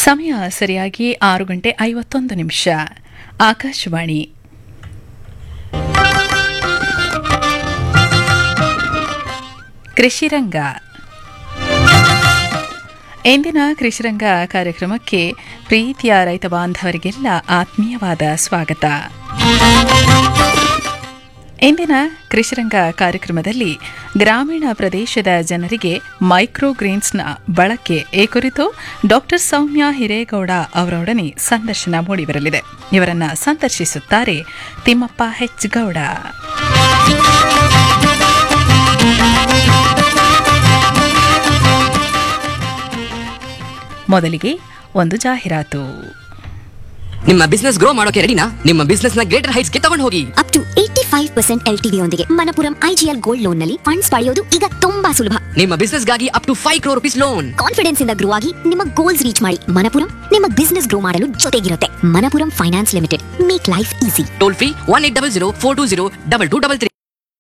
ಸಮಯ ಸರಿಯಾಗಿ ಆರು ಗಂಟೆ ಐವತ್ತೊಂದು ನಿಮಿಷ ಆಕಾಶವಾಣಿ ಕೃಷಿರಂಗ ಇಂದಿನ ಕೃಷಿರಂಗ ಕಾರ್ಯಕ್ರಮಕ್ಕೆ ಪ್ರೀತಿಯ ರೈತ ಬಾಂಧವರಿಗೆಲ್ಲ ಆತ್ಮೀಯವಾದ ಸ್ವಾಗತ ಇಂದಿನ ಕೃಷಿರಂಗ ಕಾರ್ಯಕ್ರಮದಲ್ಲಿ ಗ್ರಾಮೀಣ ಪ್ರದೇಶದ ಜನರಿಗೆ ಮೈಕ್ರೋಗ್ರೀನ್ಸ್ನ ಬಳಕೆ ಈ ಕುರಿತು ಡಾಕ್ಟರ್ ಸೌಮ್ಯ ಹಿರೇಗೌಡ ಅವರೊಡನೆ ಸಂದರ್ಶನ ಮೂಡಿಬರಲಿದೆ ಇವರನ್ನ ಸಂದರ್ಶಿಸುತ್ತಾರೆ ತಿಮ್ಮಪ್ಪ ಹೆಚ್ ಗೌಡ ಮೊದಲಿಗೆ ಒಂದು ಜಾಹೀರಾತು ನಿಮ್ಮ ಬಿಸ್ನೆಸ್ ಗ್ರೋ ಮಾಡೋಕೆ ರೆಡಿನಾ ನಿಮ್ಮ ಬಿಸ್ನೆಸ್ ನ ಗ್ರೇಟರ್ ಹೈಟ್ಸ್ ಗೆ ತಗೊಂಡು ಹೋಗಿ up to eighty five percent L T ಯೊಂದಿಗೆ ಮಣಪುರಂ ಐಜಿಎಲ್ ಗೋಲ್ಡ್ ಲೋನ್ ನಲ್ಲಿ ಫಂಡ್ಸ್ ಪಡೆಯೋದು ಈಗ ತುಂಬಾ ಸುಲಭ ನಿಮ್ಮ ಬಿಸ್ನೆಸ್ ಗಾಗಿ up to five crore rupees loan confidence ಇಂದ ಗ್ರೋ ಆಗಿ ನಿಮ್ಮ ಗೋಲ್ಸ್ ರೀಚ್ ಮಾಡಿ ಮಣಪುರಂ ನಿಮ್ಮ ಬಿಸ್ನೆಸ್ ಗ್ರೋ ಮಾಡಲು ಜೊತೆಗಿರುತ್ತೆ Manappuram finance limited make life easy toll free one eight double zero four two zero double two double three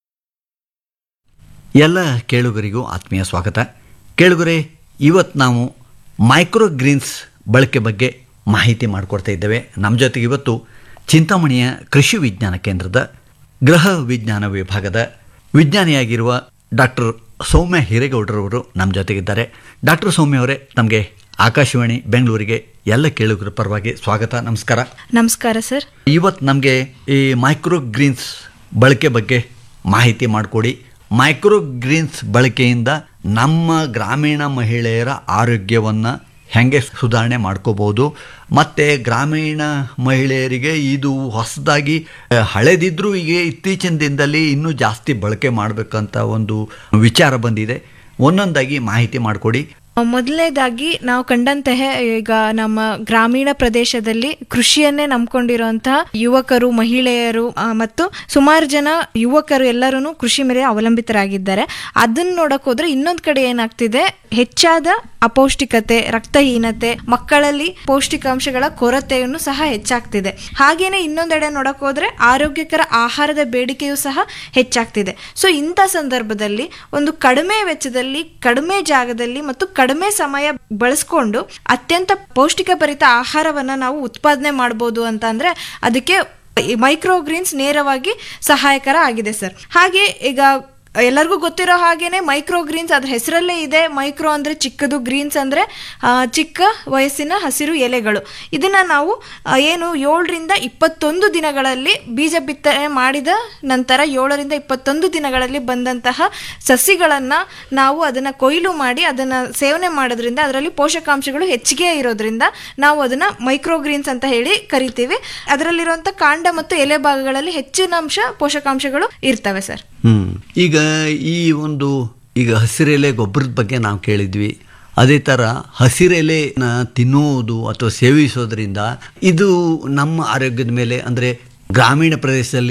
ಎಲ್ಲ ಕೇಳುಗರಿಗೂ ಆತ್ಮೀಯ ಸ್ವಾಗತ ಕೇಳುಗರೆ ಇವತ್ತು ನಾವು ಮೈಕ್ರೋಗ್ರೀನ್ಸ್ ಬಳಕೆ ಬಗ್ಗೆ ಮಾಹಿತಿ ಮಾಡಿಕೊಡ್ತಾ ಇದ್ದೇವೆ ನಮ್ಮ ಜೊತೆಗೆ ಇವತ್ತು ಚಿಂತಾಮಣಿಯ ಕೃಷಿ ವಿಜ್ಞಾನ ಕೇಂದ್ರದ ಗೃಹ ವಿಜ್ಞಾನ ವಿಭಾಗದ ವಿಜ್ಞಾನಿಯಾಗಿರುವ ಡಾಕ್ಟರ್ ಸೌಮ್ಯ ಹಿರೇಗೌಡರವರು ನಮ್ಮ ಜೊತೆಗಿದ್ದಾರೆ ಡಾಕ್ಟರ್ ಸೌಮ್ಯ ಅವರೇ ತಮಗೆ ಆಕಾಶವಾಣಿ ಬೆಂಗಳೂರಿಗೆ ಎಲ್ಲ ಕೇಳುಗರ ಪರವಾಗಿ ಸ್ವಾಗತ ನಮಸ್ಕಾರ ನಮಸ್ಕಾರ ಸರ್ ಇವತ್ತು ನಮಗೆ ಈ ಮೈಕ್ರೋಗ್ರೀನ್ಸ್ ಬಳಕೆ ಬಗ್ಗೆ ಮಾಹಿತಿ ಮಾಡಿಕೊಡಿ ಮೈಕ್ರೋಗ್ರೀನ್ಸ್ ಬಳಕೆಯಿಂದ ನಮ್ಮ ಗ್ರಾಮೀಣ ಮಹಿಳೆಯರ ಆರೋಗ್ಯವನ್ನು ಹೆಂಗೆ ಸುಧಾರಣೆ ಮಾಡ್ಕೋಬೋದು ಮತ್ತು ಗ್ರಾಮೀಣ ಮಹಿಳೆಯರಿಗೆ ಇದು ಹೊಸದಾಗಿ ಆ, ಹಳೆದಿದ್ರೂ ಈಗ ಇತ್ತೀಚಿನ ದಿನದಲ್ಲಿ ಇನ್ನೂ ಜಾಸ್ತಿ ಬಳಕೆ ಮಾಡಬೇಕಂತ ಒಂದು ವಿಚಾರ ಬಂದಿದೆ ಒಂದೊಂದಾಗಿ ಮಾಹಿತಿ ಮಾಡಿಕೊಡಿ ಮೊದಲನೇದಾಗಿ ನಾವು ಕಂಡಂತಹ ಈಗ ನಮ್ಮ ಗ್ರಾಮೀಣ ಪ್ರದೇಶದಲ್ಲಿ ಕೃಷಿಯನ್ನೇ ನಂಬ್ಕೊಂಡಿರುವಂತಹ ಯುವಕರು ಮಹಿಳೆಯರು ಆ, ಮತ್ತು ಸುಮಾರು ಜನ ಯುವಕರು ಎಲ್ಲರೂ ಕೃಷಿ ಮೇಲೆ ಅವಲಂಬಿತರಾಗಿದ್ದಾರೆ ಅದನ್ನ ನೋಡಕ್ ಹೋದ್ರೆ ಇನ್ನೊಂದ್ ಕಡೆ ಏನಾಗ್ತಿದೆ ಹೆಚ್ಚಾದ ಅಪೌಷ್ಟಿಕತೆ ರಕ್ತಹೀನತೆ ಮಕ್ಕಳಲ್ಲಿ ಪೌಷ್ಟಿಕಾಂಶಗಳ ಕೊರತೆಯನ್ನು ಸಹ ಹೆಚ್ಚಾಗ್ತಿದೆ ಹಾಗೇನೆ ಇನ್ನೊಂದೆಡೆ ನೋಡಕ್ ಹೋದ್ರೆ ಆರೋಗ್ಯಕರ ಆಹಾರದ ಬೇಡಿಕೆಯೂ ಸಹ ಹೆಚ್ಚಾಗ್ತಿದೆ ಸೊ ಇಂಥ ಸಂದರ್ಭದಲ್ಲಿ ಒಂದು ಕಡಿಮೆ ವೆಚ್ಚದಲ್ಲಿ ಕಡಿಮೆ ಜಾಗದಲ್ಲಿ ಮತ್ತು ಕಡಿಮೆ ಸಮಯ ಬಳಸ್ಕೊಂಡು ಅತ್ಯಂತ ಪೌಷ್ಟಿಕಭರಿತ ಆಹಾರವನ್ನ ನಾವು ಉತ್ಪಾದನೆ ಮಾಡ್ಬೋದು ಅಂತ ಅಂದ್ರೆ ಅದಕ್ಕೆ ಮೈಕ್ರೋಗ್ರೀನ್ಸ್ ನೇರವಾಗಿ ಸಹಾಯಕರ ಆಗಿದೆ ಸರ್ ಹಾಗೆ ಈಗ ಎಲ್ಲರಿಗೂ ಗೊತ್ತಿರೋ ಹಾಗೇನೆ ಮೈಕ್ರೋ ಗ್ರೀನ್ಸ್ ಅದ್ರ ಹೆಸರಲ್ಲೇ ಇದೆ ಮೈಕ್ರೋ ಅಂದ್ರೆ ಚಿಕ್ಕದು ಗ್ರೀನ್ಸ್ ಅಂದ್ರೆ ಆ, ಚಿಕ್ಕ ವಯಸ್ಸಿನ ಹಸಿರು ಎಲೆಗಳು ಇದನ್ನ ನಾವು ಆ, ಏನು ಏಳರಿಂದ ಇಪ್ಪತ್ತೊಂದು ದಿನಗಳಲ್ಲಿ ಬೀಜ ಬಿತ್ತನೆ ಮಾಡಿದ ನಂತರ ಏಳರಿಂದ ಇಪ್ಪತ್ತೊಂದು ದಿನಗಳಲ್ಲಿ ಬಂದಂತಹ ಸಸಿಗಳನ್ನ ನಾವು ಅದನ್ನ ಕೊಯ್ಲು ಮಾಡಿ ಅದನ್ನ ಸೇವನೆ ಮಾಡೋದ್ರಿಂದ ಅದರಲ್ಲಿ ಪೋಷಕಾಂಶಗಳು ಹೆಚ್ಚಿಗೆ ಇರೋದ್ರಿಂದ ನಾವು ಅದನ್ನ ಮೈಕ್ರೋ ಗ್ರೀನ್ಸ್ ಅಂತ ಹೇಳಿ ಕರಿತೀವಿ ಅದರಲ್ಲಿರುವಂತ ಕಾಂಡ ಮತ್ತು ಎಲೆ ಭಾಗಗಳಲ್ಲಿ ಹೆಚ್ಚಿನ ಅಂಶ ಪೋಷಕಾಂಶಗಳು ಇರ್ತವೆ ಸರ್ ಹ್ಮ್. ಈಗ ಈ ಒಂದು ಈಗ ಹಸಿರೆಲೆ ಗೊಬ್ಬರದ ಬಗ್ಗೆ ನಾವು ಕೇಳಿದ್ವಿ ಅದೇ ಥರ ಹಸಿರೆಲೆನ ತಿನ್ನುವುದು ಅಥವಾ ಸೇವಿಸೋದ್ರಿಂದ ಇದು ನಮ್ಮ ಆರೋಗ್ಯದ ಮೇಲೆ ಅಂದರೆ ಗ್ರಾಮೀಣ ಪ್ರದೇಶದಲ್ಲಿ